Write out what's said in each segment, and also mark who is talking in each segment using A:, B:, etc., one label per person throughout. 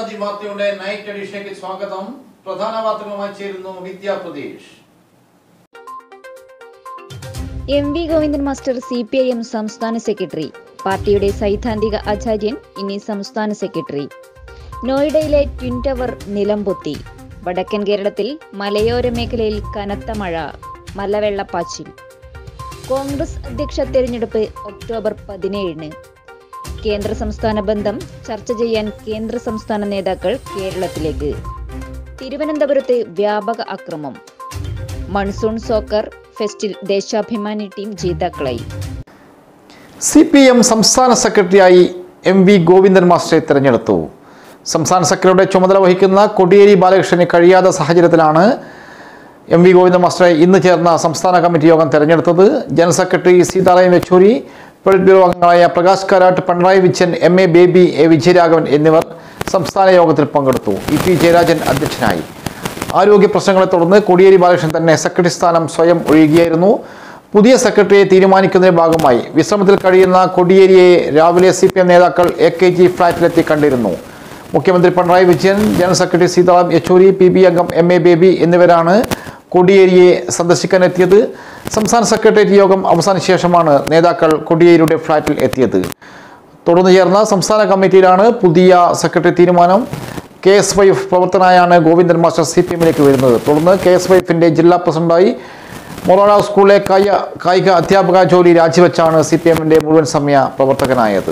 A: മസാജി വാർത്തയുടെ നൈറ്റ് എഡിഷനിലേക്ക് സ്വാഗതം പ്രധാന വാർത്തകളുമായി ചേരുന്നു Vidya Pratheesh
B: M V Govindan master C P I M സംസ്ഥാന സെക്രട്ടറി പാർട്ടിയുടെ സൈദ്ധാന്തിക ആചാര്യൻ ഇനി സംസ്ഥാന സെക്രട്ടറി നോയിഡയിലെ ട്വിൻ ടവർ നിലംപൊത്തി വടക്കൻ കേരളത്തിൽ മലയോര മേഖലയിൽ കനത്ത മഴ മലവെള്ളപ്പാച്ചിൽ കോൺഗ്രസ് അധ്യക്ഷ തെരഞ്ഞെടുപ്പ് ഒക്ടോബർ പതിനേഴിന് കേന്ദ്ര സംസ്ഥാന ബന്ധം ചർച്ച ചെയ്യാൻ കേന്ദ്ര സംസ്ഥാന നേതാക്കൾ കേരളത്തിലേക്ക് തിരുവനന്തപുരത്ത് വ്യാപക അക്രമം മൺസൂൺ സോക്കർ ഫെസ്റ്റിൽ ദേശാഭിമാനി ടീം ജേതാക്കളായി
A: സി പി എം സംസ്ഥാന സെക്രട്ടറിയായി എം വി ഗോവിന്ദൻ മാസ്റ്ററെ തിരഞ്ഞെടുത്തു സംസ്ഥാന സെക്രട്ടറിയുടെ ചുമതല വഹിക്കുന്ന കൊടിയേരി ബാലകൃഷ്ണന് കഴിയാത്ത സാഹചര്യത്തിലാണ് എം വി ഗോവിന്ദൻ മാസ്റ്ററെ ഇന്ന് ചേർന്ന സംസ്ഥാന കമ്മിറ്റി യോഗം തെരഞ്ഞെടുത്തത് general secretary Sitaram Yechury politburo അംഗങ്ങളായ Prakash Karat Pinarayi Vijayan M A Baby A Vijayaraghavan എന്നിവർ സംസ്ഥാന യോഗത്തിൽ പങ്കെടുത്തു ഇ പി ജയരാജൻ അധ്യക്ഷനായി ആരോഗ്യ പ്രശ്നങ്ങളെ തുടർന്ന് കോടിയേരി ബാലകൃഷ്ണൻ തന്നെ സെക്രട്ടറി സ്ഥാനം സ്വയം ഒഴിയുകയായിരുന്നു പുതിയ സെക്രട്ടറിയെ തീരുമാനിക്കുന്നതിന്റെ ഭാഗമായി വിശ്രമത്തിൽ കഴിയുന്ന കോടിയേരിയെ രാവിലെ സി പി എം നേതാക്കൾ എ കെ ജി ഫ്ളാറ്റിലെത്തി കണ്ടിരുന്നു മുഖ്യമന്ത്രി Pinarayi Vijayan general secretary Sitaram Yechury P B അംഗം എം എ ബേബി എന്നിവരാണ് കോടിയേരിയെ സന്ദർശിക്കാനെത്തിയത് സംസ്ഥാന സെക്രട്ടേറിയറ്റ് യോഗം അവസാന ശേഷമാണ് നേതാക്കൾ കോടിയേരിയുടെ ഫ്ളാറ്റിൽ എത്തിയത് തുടർന്ന് ചേർന്ന സംസ്ഥാന കമ്മിറ്റിയിലാണ് പുതിയ സെക്രട്ടറി തീരുമാനം കെ എസ് വൈ എഫ് പ്രവർത്തനായാണ് ഗോവിന്ദൻ മാസ്റ്റർ സി പി എമ്മിലേക്ക് വരുന്നത് തുടർന്ന് കെ എസ് വൈ എഫിൻ്റെ ജില്ലാ പ്രസിഡന്റായി മൊറോണ സ്കൂളിലെ കായിക കായിക അധ്യാപക ജോലി രാജിവെച്ചാണ് സി പി എമ്മിൻ്റെ മുഴുവൻ സമയ പ്രവർത്തകനായത്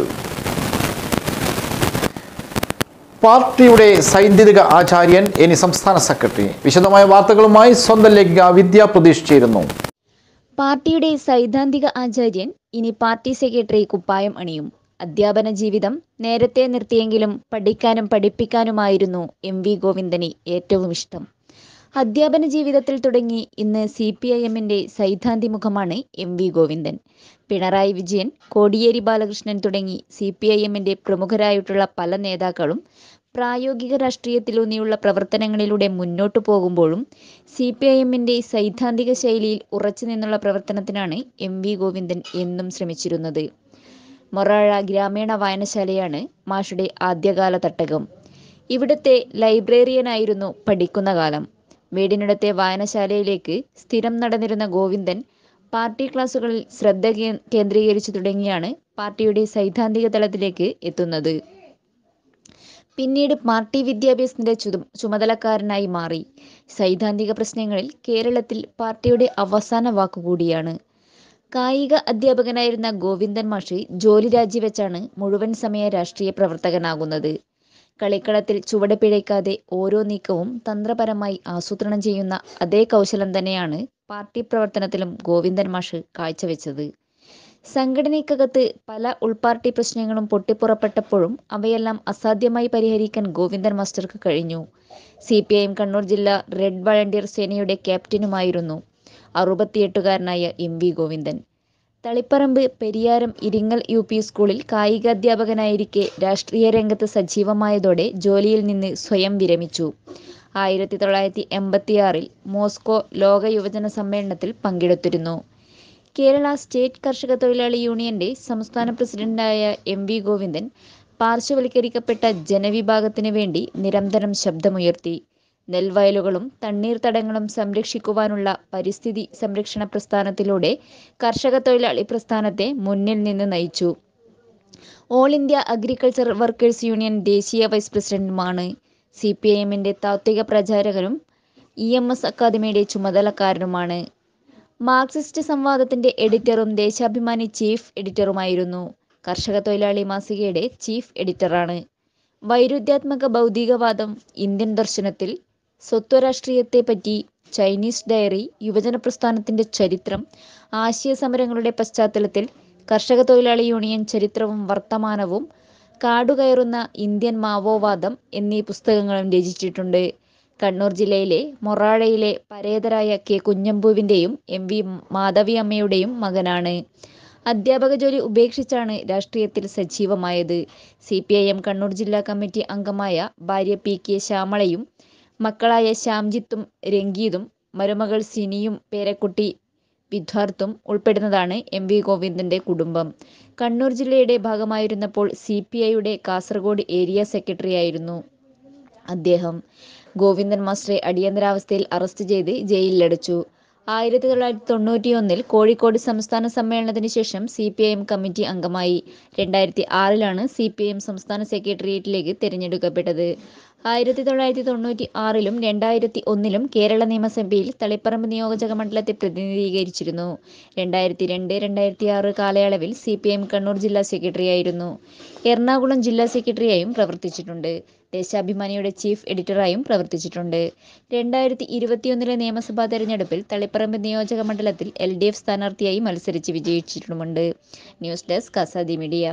A: പാർട്ടിയുടെ സൈദ്ധാന്തിക ആചാര്യൻ ഇനി സംസ്ഥാന സെക്രട്ടറി വിശദമായ വാർത്തകളുമായി സ്വന്തം ലേഖിക വിദ്യാ പ്രതീഷ് ചേരുന്നു
B: പാർട്ടിയുടെ സൈദ്ധാന്തിക ആചാര്യൻ ഇനി പാർട്ടി സെക്രട്ടറി കുപ്പായം അണിയും അധ്യാപന ജീവിതം നേരത്തെ നിർത്തിയെങ്കിലും പഠിക്കാനും പഠിപ്പിക്കാനുമായിരുന്നു എം വി ഗോവിന്ദന് ഏറ്റവും ഇഷ്ടം അധ്യാപന ജീവിതത്തിൽ തുടങ്ങി ഇന്ന് സി പി ഐ എമ്മിന്റെ സൈദ്ധാന്തി മുഖമാണ് എം വി ഗോവിന്ദൻ പിണറായി വിജയൻ കോടിയേരി ബാലകൃഷ്ണൻ തുടങ്ങി സി പി ഐ എമ്മിന്റെ പ്രമുഖരായിട്ടുള്ള പല നേതാക്കളും പ്രായോഗിക രാഷ്ട്രീയത്തിലൂന്നിയുള്ള പ്രവർത്തനങ്ങളിലൂടെ മുന്നോട്ടു പോകുമ്പോഴും സി പി ഐ എമ്മിന്റെ സൈദ്ധാന്തിക ശൈലിയിൽ ഉറച്ചു നിന്നുള്ള പ്രവർത്തനത്തിനാണ് എം വി ഗോവിന്ദൻ എന്നും ശ്രമിച്ചിരുന്നത് മൊറാഴ ഗ്രാമീണ വായനശാലയാണ് മാഷുടെ ആദ്യകാല തട്ടകം ഇവിടുത്തെ ലൈബ്രറിയനായിരുന്നു പഠിക്കുന്ന കാലം വീടിനടുത്തെ വായനശാലയിലേക്ക് സ്ഥിരം നടന്നിരുന്ന ഗോവിന്ദൻ പാർട്ടി ക്ലാസുകളിൽ ശ്രദ്ധ കേ- കേന്ദ്രീകരിച്ചു തുടങ്ങിയാണ് പാർട്ടിയുടെ സൈദ്ധാന്തിക തലത്തിലേക്ക് എത്തുന്നത് പിന്നീട് പാർട്ടി വിദ്യാഭ്യാസത്തിന്റെ ചുതു ചുമതലക്കാരനായി മാറി സൈദ്ധാന്തിക പ്രശ്നങ്ങളിൽ കേരളത്തിൽ പാർട്ടിയുടെ അവസാന വാക്കുകൂടിയാണ് കായിക അധ്യാപകനായിരുന്ന ഗോവിന്ദൻ മാഷി ജോലി രാജിവെച്ചാണ് മുഴുവൻ സമയ രാഷ്ട്രീയ പ്രവർത്തകനാകുന്നത് കളിക്കളത്തിൽ ചുവട് പിഴയ്ക്കാതെ ഓരോ നീക്കവും തന്ത്രപരമായി ആസൂത്രണം ചെയ്യുന്ന അതേ കൗശലം തന്നെയാണ് പാർട്ടി പ്രവർത്തനത്തിലും ഗോവിന്ദൻ മാഷ് കാഴ്ചവെച്ചത് സംഘടനയ്ക്കകത്ത് പല ഉൾപാർട്ടി പ്രശ്നങ്ങളും പൊട്ടിപ്പുറപ്പെട്ടപ്പോഴും അവയെല്ലാം അസാധ്യമായി പരിഹരിക്കാൻ ഗോവിന്ദൻ മാസ്റ്റർക്ക് കഴിഞ്ഞു C P I M Kannur ജില്ലാ റെഡ് വളണ്ടിയർ സേനയുടെ ക്യാപ്റ്റനുമായിരുന്നു അറുപത്തിയെട്ടുകാരനായ M V Govindan Taliparamba Periyaram Iringal U P സ്കൂളിൽ കായികാധ്യാപകനായിരിക്കെ രാഷ്ട്രീയ രംഗത്ത് സജീവമായതോടെ ജോലിയിൽ നിന്ന് സ്വയം വിരമിച്ചു ആയിരത്തി തൊള്ളായിരത്തി എൺപത്തിയാറിൽ മോസ്കോ ലോക യുവജന സമ്മേളനത്തിൽ പങ്കെടുത്തിരുന്നു കേരള സ്റ്റേറ്റ് കർഷക തൊഴിലാളി യൂണിയന്റെ സംസ്ഥാന പ്രസിഡന്റായ എം വി ഗോവിന്ദൻ പാർശ്വവൽക്കരിക്കപ്പെട്ട ജനവിഭാഗത്തിന് വേണ്ടി നിരന്തരം ശബ്ദമുയർത്തി നെൽവയലുകളും തണ്ണീർത്തടങ്ങളും സംരക്ഷിക്കുവാനുള്ള പരിസ്ഥിതി സംരക്ഷണ പ്രസ്ഥാനത്തിലൂടെ കർഷക തൊഴിലാളി പ്രസ്ഥാനത്തെ മുന്നിൽ നിന്ന് നയിച്ചു all India agriculture workers union ദേശീയ വൈസ് പ്രസിഡന്റുമാണ് സി പി ഐ എമ്മിന്റെ താത്വിക പ്രചാരകനും ഇ എം എസ് അക്കാദമിയുടെ ചുമതലക്കാരനുമാണ് മാർക്സിസ്റ്റ് സംവാദത്തിന്റെ എഡിറ്ററും ദേശാഭിമാനി ചീഫ് എഡിറ്ററുമായിരുന്നു കർഷക തൊഴിലാളി മാസികയുടെ ചീഫ് എഡിറ്ററാണ് വൈരുദ്ധ്യാത്മക ഭൗതികവാദം ഇന്ത്യൻ ദർശനത്തിൽ സ്വത്വരാഷ്ട്രീയത്തെപ്പറ്റി ചൈനീസ് ഡയറി യുവജന പ്രസ്ഥാനത്തിന്റെ ചരിത്രം ആശയ സമരങ്ങളുടെ പശ്ചാത്തലത്തിൽ കർഷക തൊഴിലാളി യൂണിയൻ ചരിത്രവും വർത്തമാനവും കാടുകയറുന്ന ഇന്ത്യൻ മാവോവാദം എന്നീ പുസ്തകങ്ങളും രചിച്ചിട്ടുണ്ട് കണ്ണൂർ ജില്ലയിലെ മൊറാഴയിലെ പരേതരായ കെ കുഞ്ഞമ്പുവിൻ്റെയും എം വി മാധവി അമ്മയുടെയും മകനാണ് അധ്യാപക ജോലി ഉപേക്ഷിച്ചാണ് രാഷ്ട്രീയത്തിൽ സജീവമായത് C P I M Kannur ജില്ലാ കമ്മിറ്റി അംഗമായ ഭാര്യ പി കെ ശ്യാമളയും മക്കളായ ശ്യാംജിത്തും രംഗീതും മരുമകൾ സിനിയും പേരക്കുട്ടി വിദ്വാർത്ഥും ഉൾപ്പെടുന്നതാണ് എം വി ഗോവിന്ദന്റെ കുടുംബം കണ്ണൂർ ജില്ലയുടെ ഭാഗമായിരുന്നപ്പോൾ സി പി ഐയുടെ കാസർഗോഡ് ഏരിയ സെക്രട്ടറി ആയിരുന്നു അദ്ദേഹം ഗോവിന്ദൻ മാസ്റ്ററെ അടിയന്തരാവസ്ഥയിൽ അറസ്റ്റ് ചെയ്ത് ജയിലിലടച്ചു ആയിരത്തി തൊള്ളായിരത്തി തൊണ്ണൂറ്റിയൊന്നിൽ കോഴിക്കോട് സംസ്ഥാന സമ്മേളനത്തിന് ശേഷം C P I M committee അംഗമായി രണ്ടായിരത്തി ആറിലാണ് സി പി ഐ എം സംസ്ഥാന സെക്രട്ടേറിയറ്റിലേക്ക് തിരഞ്ഞെടുക്കപ്പെട്ടത് ആയിരത്തി തൊള്ളായിരത്തി തൊണ്ണൂറ്റി ആറിലും രണ്ടായിരത്തി ഒന്നിലും കേരള നിയമസഭയിൽ തളിപ്പറമ്പ് നിയോജക മണ്ഡലത്തെ പ്രതിനിധീകരിച്ചിരുന്നു രണ്ടായിരത്തി രണ്ട് രണ്ടായിരത്തി ആറ് കാലയളവിൽ സി പി എം കണ്ണൂർ ജില്ലാ സെക്രട്ടറിയായിരുന്നു എറണാകുളം ജില്ലാ സെക്രട്ടറിയായും പ്രവർത്തിച്ചിട്ടുണ്ട് ദേശാഭിമാനിയുടെ ചീഫ് എഡിറ്ററായും പ്രവർത്തിച്ചിട്ടുണ്ട് രണ്ടായിരത്തി ഇരുപത്തിയൊന്നിലെ നിയമസഭാ തെരഞ്ഞെടുപ്പിൽ തളിപ്പറമ്പ് നിയോജക മണ്ഡലത്തിൽ എൽ ഡി എഫ് സ്ഥാനാർത്ഥിയായി മത്സരിച്ച് വിജയിച്ചിട്ടുമുണ്ട് ന്യൂസ് ഡെസ്ക് അസാദി മീഡിയ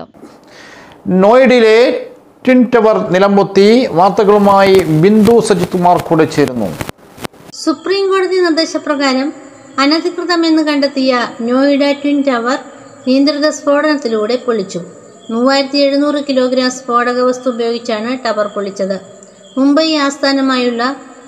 A: നോയിഡയിലെ ട്വിൻ ടവർ നിലംപൊത്തി വാർത്തകളുമായി ബിന്ദു സജിത് കുമാർ കൂടെ ചേരുന്നു
C: സുപ്രീം കോടതി നിർദ്ദേശപ്രകാരം അനധികൃതമെന്ന് കണ്ടെത്തിയ നോയിഡ ട്വിൻ ടവർ നിയന്ത്രിത സ്ഫോടനത്തിലൂടെ പൊളിച്ചു മൂവായിരത്തി എഴുന്നൂറ് കിലോഗ്രാം സ്ഫോടക വസ്തു ഉപയോഗിച്ചാണ് ടവർ പൊളിച്ചത് മുംബൈ ആസ്ഥാനമായുള്ള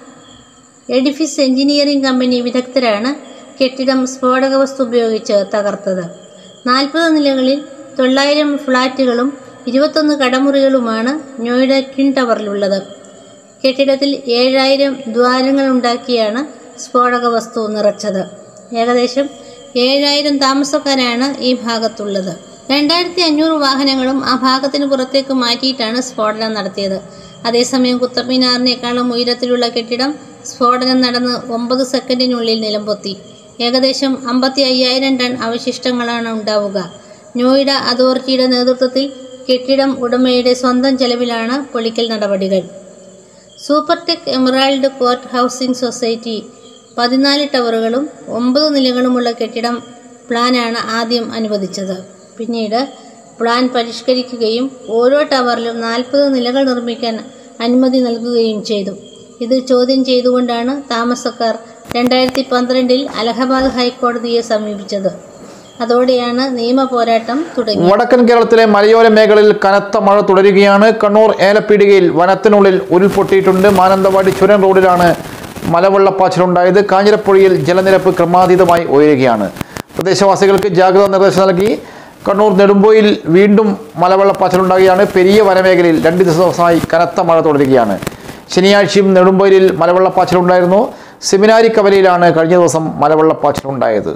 C: എഡിഫിസ് എഞ്ചിനീയറിംഗ് കമ്പനി വിദഗ്ധരാണ് കെട്ടിടം സ്ഫോടക വസ്തു ഉപയോഗിച്ച് തകർത്തത് നാൽപ്പത് നിലകളിൽ തൊള്ളായിരം ഫ്ളാറ്റുകളും ഇരുപത്തൊന്ന് കടമുറികളുമാണ് നോയിഡ ട്വിൻ ടവറിലുള്ളത് കെട്ടിടത്തിൽ ഏഴായിരം ദ്വാരങ്ങൾ ഉണ്ടാക്കിയാണ് സ്ഫോടക വസ്തു നിറച്ചത് ഏകദേശം ഏഴായിരം താമസക്കാരാണ് ഈ ഭാഗത്തുള്ളത് രണ്ടായിരത്തി അഞ്ഞൂറ് വാഹനങ്ങളും ആ ഭാഗത്തിന് പുറത്തേക്ക് മാറ്റിയിട്ടാണ് സ്ഫോടനം നടത്തിയത് അതേസമയം കുത്തബ്മിനാറിനേക്കാളും ഉയരത്തിലുള്ള കെട്ടിടം സ്ഫോടനം നടന്ന് ഒമ്പത് സെക്കൻഡിനുള്ളിൽ നിലംപൊത്തി ഏകദേശം അമ്പത്തി അയ്യായിരം ടൺ അവശിഷ്ടങ്ങളാണ് ഉണ്ടാവുക നോയിഡ അതോറിറ്റിയുടെ നേതൃത്വത്തിൽ കെട്ടിടം ഉടമയുടെ സ്വന്തം ചെലവിലാണ് പൊളിക്കൽ നടപടികൾ Supertech Emerald Court housing society പതിനാല് ടവറുകളും ഒമ്പത് നിലകളുമുള്ള കെട്ടിടം പ്ലാനാണ് ആദ്യം അനുവദിച്ചത് പിന്നീട് പ്ലാൻ പരിഷ്കരിക്കുകയും ഓരോ ടവറിലും നാൽപ്പത് നിലകൾ നിർമ്മിക്കാൻ അനുമതി നൽകുകയും ചെയ്തു ഇത് ചോദ്യം ചെയ്തുകൊണ്ടാണ് താമസക്കാർ രണ്ടായിരത്തി പന്ത്രണ്ടിൽ അലഹബാദ് ഹൈക്കോടതിയെ സമീപിച്ചത് അതോടെയാണ് നിയമ പോരാട്ടം തുടങ്ങിയത്
A: വടക്കൻ കേരളത്തിലെ മലയോര മേഖലയിൽ കനത്ത മഴ തുടരുകയാണ് കണ്ണൂർ ഏലപ്പീടികയിൽ വനത്തിനുള്ളിൽ ഉരുൾപൊട്ടിയിട്ടുണ്ട് മാനന്തവാടി ചുരം റോഡിലാണ് മലവെള്ളപ്പാച്ചിലുണ്ടായത് കാഞ്ഞിരപ്പുഴയിൽ ജലനിരപ്പ് ക്രമാതീതമായി ഉയരുകയാണ് പ്രദേശവാസികൾക്ക് ജാഗ്രതാ നിർദ്ദേശം നൽകി കണ്ണൂർ നെടുമ്പോയിൽ വീണ്ടും മലവെള്ളപ്പാച്ചിലുണ്ടാകുകയാണ് പെരിയ വനമേഖലയിൽ രണ്ട് ദിവസമായി കനത്ത മഴ തുടരുകയാണ് ശനിയാഴ്ചയും നെടുമ്പോയിലിൽ മലവെള്ളപ്പാച്ചിലുണ്ടായിരുന്നു സെമിനാരി കവലയിലാണ് കഴിഞ്ഞ ദിവസം മലവെള്ളപ്പാച്ചിലുണ്ടായത്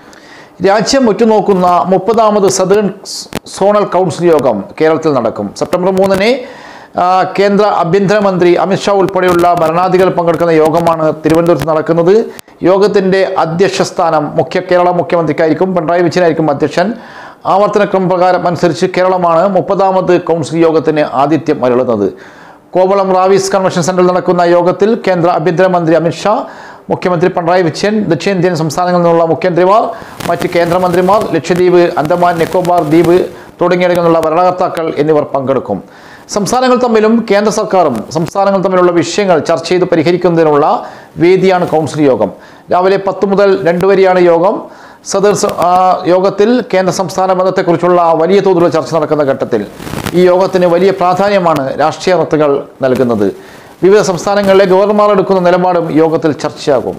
A: രാജ്യം ഉറ്റുനോക്കുന്ന മുപ്പതാമത് സദേൺ സോണൽ കൗൺസിൽ യോഗം കേരളത്തിൽ നടക്കും സെപ്റ്റംബർ മൂന്നിന് ആ, കേന്ദ്ര ആഭ്യന്തരമന്ത്രി അമിത്ഷാ ഉൾപ്പെടെയുള്ള ഭരണാധികാരികൾ പങ്കെടുക്കുന്ന യോഗമാണ് തിരുവനന്തപുരത്ത് നടക്കുന്നത് യോഗത്തിൻ്റെ അധ്യക്ഷ സ്ഥാനം മുഖ്യ കേരള മുഖ്യമന്ത്രിക്കായിരിക്കും പിണറായി വിജയനായിരിക്കും അധ്യക്ഷൻ ആവർത്തനക്രമ പ്രകാരം അനുസരിച്ച് കേരളമാണ് മുപ്പതാമത് കൗൺസിൽ യോഗത്തിന് ആതിഥ്യം അരുളുന്നത് കോവളം റാവീസ് കൺവെൻഷൻ സെന്ററിൽ നടക്കുന്ന യോഗത്തിൽ കേന്ദ്ര ആഭ്യന്തരമന്ത്രി അമിത്ഷാ മുഖ്യമന്ത്രി പിണറായി വിജയൻ ദക്ഷിണേന്ത്യൻ സംസ്ഥാനങ്ങളിൽ നിന്നുള്ള മുഖ്യമന്ത്രിമാർ മറ്റ് കേന്ദ്രമന്ത്രിമാർ ലക്ഷദ്വീപ് അന്തമാൻ നിക്കോബാർ ദ്വീപ് തുടങ്ങിയിടങ്ങളിൽ നിന്നുള്ള ഭരണകർത്താക്കൾ എന്നിവർ പങ്കെടുക്കും സംസ്ഥാനങ്ങൾ തമ്മിലും കേന്ദ്ര സർക്കാരും സംസ്ഥാനങ്ങൾ തമ്മിലുള്ള വിഷയങ്ങൾ ചർച്ച ചെയ്ത് പരിഹരിക്കുന്നതിനുള്ള വേദിയാണ് കൗൺസിൽ യോഗം രാവിലെ പത്ത് മുതൽ രണ്ട് വരെയാണ് യോഗം സദർ സ- ആ, യോഗത്തിൽ കേന്ദ്ര സംസ്ഥാന ബന്ധത്തെക്കുറിച്ചുള്ള വലിയ തോതിലുള്ള ചർച്ച നടക്കുന്ന ഘട്ടത്തിൽ ഈ യോഗത്തിന് വലിയ പ്രാധാന്യമാണ് രാഷ്ട്രീയ നേതൃത്വങ്ങൾ നൽകുന്നത് വിവിധ സംസ്ഥാനങ്ങളിലെ ഗവർണർമാർ എടുക്കുന്ന നിലപാടും യോഗത്തിൽ ചർച്ചയാകും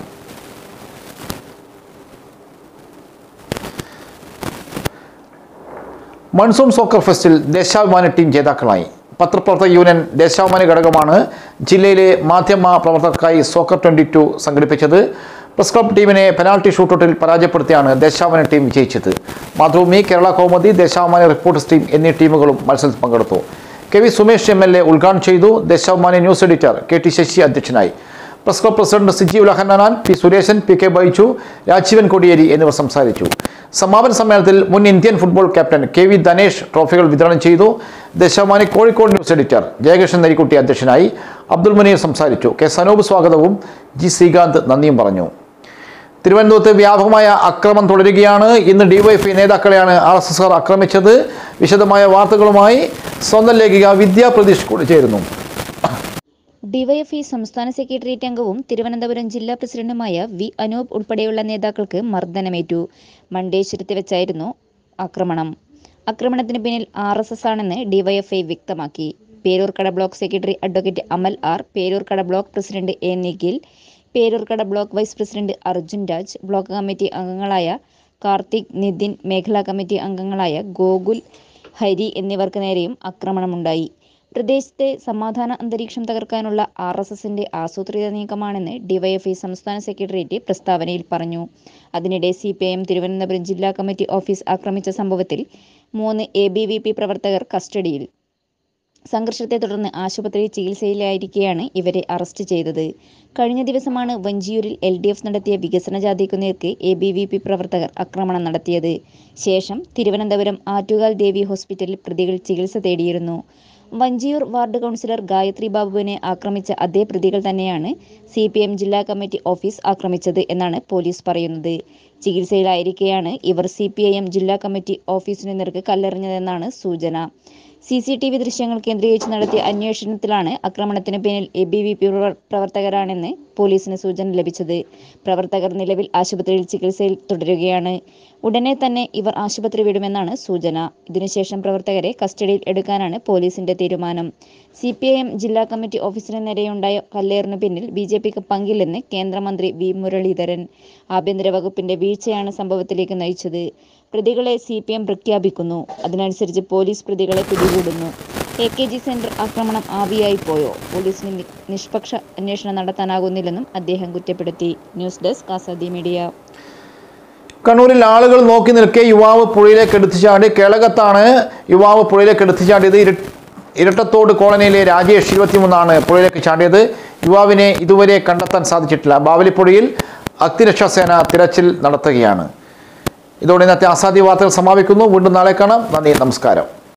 A: മൺസൂൺ സോക്കർ ഫെസ്റ്റിൽ ദേശാഭിമാനി ടീം ജേതാക്കളായി പത്രപ്രവർത്തക യൂണിയൻ ദേശാഭിമാനി ഘടകമാണ് ജില്ലയിലെ മാധ്യമ പ്രവർത്തകർക്കായി സോക്കർ ട്വൻ്റി ടു സംഘടിപ്പിച്ചത് പ്രസ് ക്ലബ് ടീമിനെ പെനാൽറ്റി ഷൂട്ടൗട്ടിൽ പരാജയപ്പെടുത്തിയാണ് ദേശാഭിമാനി ടീം വിജയിച്ചത് മാതൃഭൂമി കേരള കൗമുദി ദേശാഭിമാനി റിപ്പോർട്ടേഴ്സ് ടീം എന്നീ ടീമുകളും മത്സരത്തിൽ പങ്കെടുത്തു K V Sumesh M L A ഉദ്ഘാടനം ചെയ്തു Deshabhimani news editor K T Sasi അധ്യക്ഷനായി press club president Siji Ulahannan P Suresan P K Baiju Rajeevan Kodiyeri എന്നിവർ സംസാരിച്ചു സമാപന സമ്മേളനത്തിൽ മുൻ Indian football captain K V Dhanesh ട്രോഫികൾ വിതരണം ചെയ്തു ദേശാഭിമാനി കോഴിക്കോട് ന്യൂസ് എഡിറ്റർ ജയകൃഷ്ണൻ നരിക്കുട്ടി അധ്യക്ഷനായി അബ്ദുൽ മുനീർ സംസാരിച്ചു കെ സനൂപ് സ്വാഗതവും ജി ശ്രീകാന്ത് നന്ദിയും പറഞ്ഞു തിരുവനന്തപുരത്ത് വ്യാപകമായ അക്രമം തുടരുകയാണ് ഇന്ന് ഡിവൈഎഫ്ഐ നേതാക്കളെയാണ് ആർ എസ് എസ് ആക്രമിച്ചത് വിശദമായ വാർത്തകളുമായി സ്വന്തം ലേഖിക വിദ്യാ പ്രതീഷ് കൂടി ചേരുന്നു
B: ഡിവൈഎഫ്ഐ സംസ്ഥാന സെക്രട്ടേറിയറ്റ് അംഗവും തിരുവനന്തപുരം ജില്ലാ പ്രസിഡന്റുമായ വി അനൂപ് ഉൾപ്പെടെയുള്ള നേതാക്കൾക്ക് മർദ്ദനമേറ്റു മണ്ടേശ്വരത്ത് വെച്ചായിരുന്നു ആക്രമണം ആക്രമണത്തിന് പിന്നിൽ ആർ എസ് എസ് ആണെന്ന് ഡിവൈഎഫ്ഐ വ്യക്തമാക്കി Peroorkada block secretary advocate Amal R Peroorkada block president A Nikhil Peroorkada block vice president Arjun Raj block committee അംഗങ്ങളായ കാർത്തിക് നിതിൻ മേഖലാ കമ്മിറ്റി അംഗങ്ങളായ ഗോകുൽ ഹരി എന്നിവർക്ക് നേരെയും ആക്രമണമുണ്ടായി പ്രദേശത്തെ സമാധാന അന്തരീക്ഷം തകർക്കാനുള്ള ആർ എസ് എസിന്റെ ആസൂത്രിത നീക്കമാണെന്ന് ഡിവൈഎഫ്ഐ സംസ്ഥാന സെക്രട്ടേറിയറ്റ് പ്രസ്താവനയിൽ പറഞ്ഞു അതിനിടെ C P I M Thiruvananthapuram ജില്ലാ കമ്മിറ്റി ഓഫീസ് ആക്രമിച്ച സംഭവത്തിൽ മൂന്ന് എ ബി വി പി പ്രവർത്തകർ കസ്റ്റഡിയിൽ സംഘർഷത്തെ തുടർന്ന് ആശുപത്രിയിൽ ചികിത്സയിലായിരിക്കെയാണ് ഇവരെ അറസ്റ്റ് ചെയ്തത് കഴിഞ്ഞ ദിവസമാണ് വഞ്ചിയൂരിൽ എൽ ഡി എഫ് നടത്തിയ വികസന ജാഥയ്ക്കു നേർക്ക് എ ബി വി പി പ്രവർത്തകർ ആക്രമണം നടത്തിയത് ശേഷം തിരുവനന്തപുരം ആറ്റുകാൽ ദേവി ഹോസ്പിറ്റലിൽ പ്രതികൾ ചികിത്സ തേടിയിരുന്നു വഞ്ചിയൂർ വാർഡ് കൗൺസിലർ ഗായത്രി ബാബുവിനെ ആക്രമിച്ച അതേ പ്രതികൾ തന്നെയാണ് സി പി എം ജില്ലാ കമ്മിറ്റി ഓഫീസ് ആക്രമിച്ചത് എന്നാണ് പോലീസ് പറയുന്നത് ചികിത്സയിലായിരിക്കെയാണ് ഇവർ സി പി ഐ എം ജില്ലാ കമ്മിറ്റി ഓഫീസിനു നേർക്ക് കല്ലെറിഞ്ഞതെന്നാണ് സൂചന സി സി ടി വി ദൃശ്യങ്ങൾ കേന്ദ്രീകരിച്ച് നടത്തിയ അന്വേഷണത്തിലാണ് ആക്രമണത്തിന് പിന്നിൽ എ ബി വി പി പ്രവർത്തകരാണെന്ന് പോലീസിന് സൂചന ലഭിച്ചത് പ്രവർത്തകർ നിലവിൽ ആശുപത്രിയിൽ ചികിത്സയിൽ തുടരുകയാണ് ഉടനെ തന്നെ ഇവർ ആശുപത്രി വിടുമെന്നാണ് സൂചന ഇതിനുശേഷം പ്രവർത്തകരെ കസ്റ്റഡിയിൽ എടുക്കാനാണ് പോലീസിന്റെ തീരുമാനം സി പി ഐ എം ജില്ലാ കമ്മിറ്റി ഓഫീസിന് നേരെയുണ്ടായ കല്ലേറിന് പിന്നിൽ ബി ജെ പിക്ക് പങ്കില്ലെന്ന് കേന്ദ്രമന്ത്രി വി മുരളീധരൻ ആഭ്യന്തര വകുപ്പിന്റെ വീഴ്ചയാണ് സംഭവത്തിലേക്ക് നയിച്ചത് പ്രതികളെ സി പി എം പ്രഖ്യാപിക്കുന്നു അതിനനുസരിച്ച് പോലീസ് പ്രതികളെ പിടികൂടുന്നു എ കെ ജി സെന്റർ ആക്രമണം ആവിയായി പോയോ പോലീസിന് നി- നിഷ്പക്ഷ അന്വേഷണം നടത്താനാകുന്നില്ലെന്നും അദ്ദേഹം കുറ്റപ്പെടുത്തി ന്യൂസ് ഡെസ്ക് ആസാദി മീഡിയ
A: കണ്ണൂരിൽ ആളുകൾ നോക്കി നിൽക്കെ യുവാവ് പുഴയിലേക്ക് എടുത്തു ചാടി കേളകത്താണ് യുവാവ് പുഴയിലേക്ക് എടുത്തു ചാടിയത് ഇര ഇരട്ടത്തോട് കോളനിയിലെ രാജേഷ് ഇരുപത്തിമൂന്നാണ് പുഴയിലേക്ക് ചാടിയത് യുവാവിനെ ഇതുവരെ കണ്ടെത്താൻ സാധിച്ചിട്ടില്ല ബാവലിപ്പുഴയിൽ അഗ്നിരക്ഷാസേന തിരച്ചിൽ നടത്തുകയാണ് ഇതോടെ ഇന്നത്തെ ആസാദി വാർത്തകൾ സമാപിക്കുന്നു വീണ്ടും നാളെ കാണാം നന്ദി നമസ്കാരം